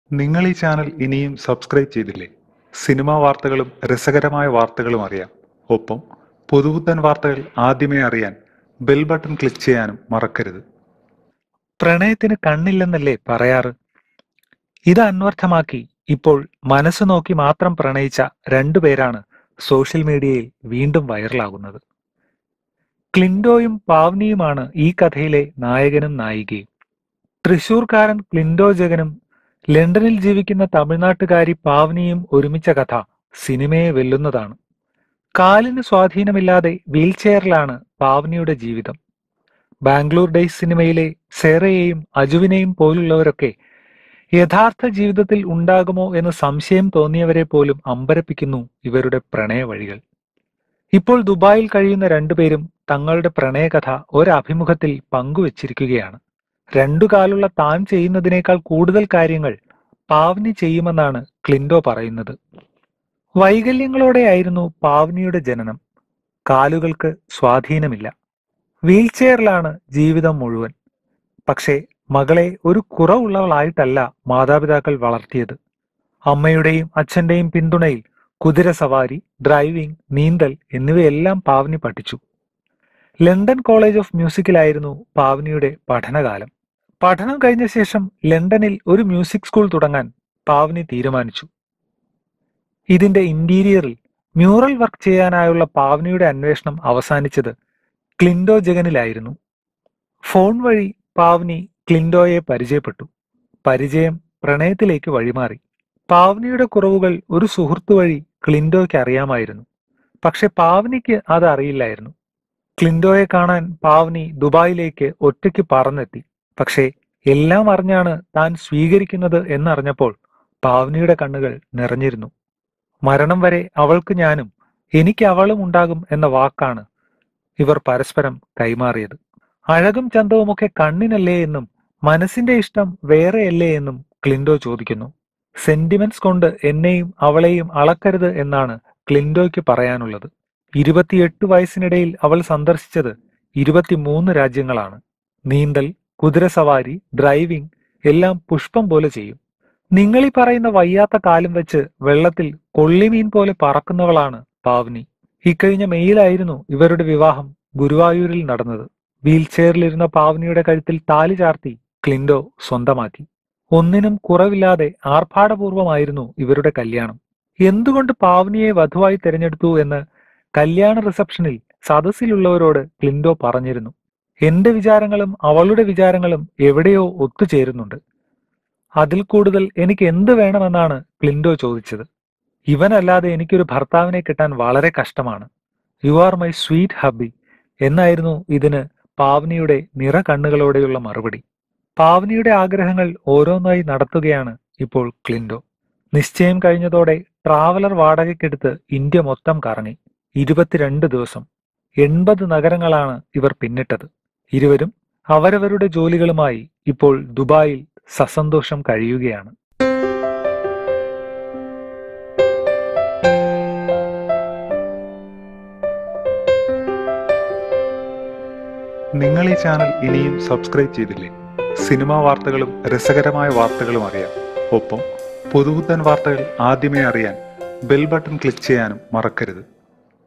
നിങ്ങൾ ഈ ചാനൽ ഇനിയും സബ്സ്ക്രൈബ് ചെയ്തില്ലേ സിനിമാ വാർത്തകളും രസകരമായ വാർത്തകളും അറിയാം ഒപ്പം പുതുപുത്തൻ വാർത്തകൾ ആദ്യമേ അറിയാൻ ബെൽ ബട്ടൺ ക്ലിക്ക് ചെയ്യാനും മറക്കരുത് പ്രണയത്തിന് കണ്ണില്ലെന്നല്ലേ പറയാറ് ഇത് അന്വർത്ഥമാക്കി ഇപ്പോൾ മനസ്സ് നോക്കി മാത്രം പ്രണയിച്ച രണ്ടുപേരാണ് സോഷ്യൽ മീഡിയയിൽ വീണ്ടും വൈറലാകുന്നത് ക്ലിൻഡോയും പാവ്നിയുമാണ് ഈ കഥയിലെ നായകനും നായികയും തൃശൂർക്കാരൻ ക്ലിൻഡോ ജഗനും ലണ്ടനിൽ ജീവിക്കുന്ന തമിഴ്നാട്ടുകാരി പാവ്നിയും ഒരുമിച്ച കഥ സിനിമയെ വെല്ലുന്നതാണ് കാലിന് സ്വാധീനമില്ലാതെ വീൽചെയറിലാണ് പാവ്നിയുടെ ജീവിതം ബാംഗ്ലൂർ ഡേയ്സ് സിനിമയിലെ സേറയെയും അജുവിനെയും പോലുള്ളവരൊക്കെ യഥാർത്ഥ ജീവിതത്തിൽ ഉണ്ടാകുമോ എന്ന് സംശയം തോന്നിയവരെ പോലും അമ്പരപ്പിക്കുന്നു ഇവരുടെ പ്രണയ വഴികൾ ഇപ്പോൾ ദുബായിൽ കഴിയുന്ന രണ്ടുപേരും തങ്ങളുടെ പ്രണയകഥ ഒരഭിമുഖത്തിൽ പങ്കുവച്ചിരിക്കുകയാണ് രണ്ടു കാലുള്ള താൻ ചെയ്യുന്നതിനേക്കാൾ കൂടുതൽ കാര്യങ്ങൾ പാവ്നി ചെയ്യുമെന്നാണ് ക്ലിൻഡോ പറയുന്നത് വൈകല്യങ്ങളോടെയായിരുന്നു പാവ്നിയുടെ ജനനം കാലുകൾക്ക് സ്വാധീനമില്ല വീൽചെയറിലാണ് ജീവിതം മുഴുവൻ പക്ഷേ മകളെ ഒരു കുറവുള്ളവളായിട്ടല്ല മാതാപിതാക്കൾ വളർത്തിയത് അമ്മയുടെയും അച്ഛന്റെയും പിന്തുണയിൽ കുതിരസവാരി ഡ്രൈവിംഗ് നീന്തൽ എന്നിവയെല്ലാം പാവ്നി പഠിച്ചു ലണ്ടൻ കോളേജ് ഓഫ് മ്യൂസിക്കിലായിരുന്നു പാവ്നിയുടെ പഠനകാലം പഠനം കഴിഞ്ഞ ശേഷം ലണ്ടനിൽ ഒരു മ്യൂസിക് സ്കൂൾ തുടങ്ങാൻ പാവ്നി തീരുമാനിച്ചു ഇതിന്റെ ഇന്റീരിയറിൽ മ്യൂറൽ വർക്ക് ചെയ്യാനായുള്ള പാവ്നിയുടെ അന്വേഷണം അവസാനിച്ചത് ക്ലിൻഡോ ജഗനിലായിരുന്നു ഫോൺ വഴി പാവ്നി ക്ലിൻഡോയെ പരിചയപ്പെട്ടു പരിചയം പ്രണയത്തിലേക്ക് വഴിമാറി പാവ്നിയുടെ കുറവുകൾ ഒരു സുഹൃത്തു വഴി ക്ലിൻഡോയ്ക്ക് അറിയാമായിരുന്നു പക്ഷെ പാവ്നിക്ക് അത് അറിയില്ലായിരുന്നു ക്ലിൻഡോയെ കാണാൻ പാവ്നി ദുബായിലേക്ക് ഒറ്റയ്ക്ക് പറന്നെത്തി പക്ഷേ എല്ലാം അറിഞ്ഞാണ് താൻ സ്വീകരിക്കുന്നത് എന്നറിഞ്ഞപ്പോൾ പാവ്നിയുടെ കണ്ണുകൾ നിറഞ്ഞിരുന്നു മരണം വരെ അവൾക്ക് ഞാനും എനിക്ക് അവളും ഉണ്ടാകും എന്ന വാക്കാണ് ഇവർ പരസ്പരം കൈമാറിയത് അഴകും ചന്തവുമൊക്കെ കണ്ണിനല്ലേ എന്നും മനസ്സിന്റെ ഇഷ്ടം വേറെയല്ലേ എന്നും ക്ലിൻഡോ ചോദിക്കുന്നു സെന്റിമെന്റ്സ് കൊണ്ട് എന്നെയും അവളെയും അളക്കരുത് എന്നാണ് ക്ലിൻഡോയ്ക്ക് പറയാനുള്ളത് ഇരുപത്തിയെട്ട് വയസ്സിനിടയിൽ അവൾ സന്ദർശിച്ചത് ഇരുപത്തിമൂന്ന് രാജ്യങ്ങളാണ് നീന്തൽ കുതിരസവാരി ഡ്രൈവിംഗ് എല്ലാം പുഷ്പം പോലെ ചെയ്യും നിങ്ങളീ പറയുന്ന വയ്യാത്ത കാലം വെച്ച് വെള്ളത്തിൽ കൊള്ളിമീൻ പോലെ പറക്കുന്നവളാണ് പാവ്നി ഇക്കഴിഞ്ഞ മെയ്യിലായിരുന്നു ഇവരുടെ വിവാഹം ഗുരുവായൂരിൽ നടന്നത് വീൽചെയറിലിരുന്ന പാവ്നിയുടെ കഴുത്തിൽ താലി ചാർത്തി ക്ലിൻഡോ സ്വന്തമാക്കി ഒന്നിനും കുറവില്ലാതെ ആർഭാടപൂർവമായിരുന്നു ഇവരുടെ കല്യാണം എന്തുകൊണ്ട് പാവ്നിയെ വധുവായി തിരഞ്ഞെടുത്തു എന്ന് കല്യാണ റിസപ്ഷനിൽ സദസ്സിലുള്ളവരോട് ക്ലിൻഡോ പറഞ്ഞിരുന്നു എന്റെ വിചാരങ്ങളും അവളുടെ വിചാരങ്ങളും എവിടെയോ ഒത്തുചേരുന്നുണ്ട് അതിൽ കൂടുതൽ എനിക്ക് എന്ത് വേണമെന്നാണ് ക്ലിൻഡോ ചോദിച്ചത് ഇവനല്ലാതെ എനിക്കൊരു ഭർത്താവിനെ കിട്ടാൻ വളരെ കഷ്ടമാണ് you are my sweet hubby എന്നായിരുന്നു ഇതിന് പാവ്നിയുടെ നിറ കണ്ണുകളോടെയുള്ള മറുപടി പാവ്നിയുടെ ആഗ്രഹങ്ങൾ ഓരോന്നായി നടത്തുകയാണ് ഇപ്പോൾ ക്ലിൻഡോ നിശ്ചയം കഴിഞ്ഞതോടെ ട്രാവലർ വാടകയ്ക്കെടുത്ത് ഇന്ത്യ മൊത്തം കറങ്ങി ഇരുപത്തിരണ്ട് ദിവസം എൺപത് നഗരങ്ങളാണ് ഇവർ പിന്നിട്ടത് ഇരുവരും അവരവരുടെ ജോലികളുമായി ഇപ്പോൾ ദുബായിൽ സസന്തോഷം കഴിയുകയാണ് നിങ്ങൾ ഈ ചാനൽ ഇനിയും സബ്സ്ക്രൈബ് ചെയ്തില്ലേ സിനിമാ വാർത്തകളും രസകരമായ വാർത്തകളും അറിയാം ഒപ്പം പുതുപുത്തൻ വാർത്തകൾ ആദ്യമേ അറിയാൻ ബെൽ ബട്ടൺ ക്ലിക്ക് ചെയ്യാനും മറക്കരുത്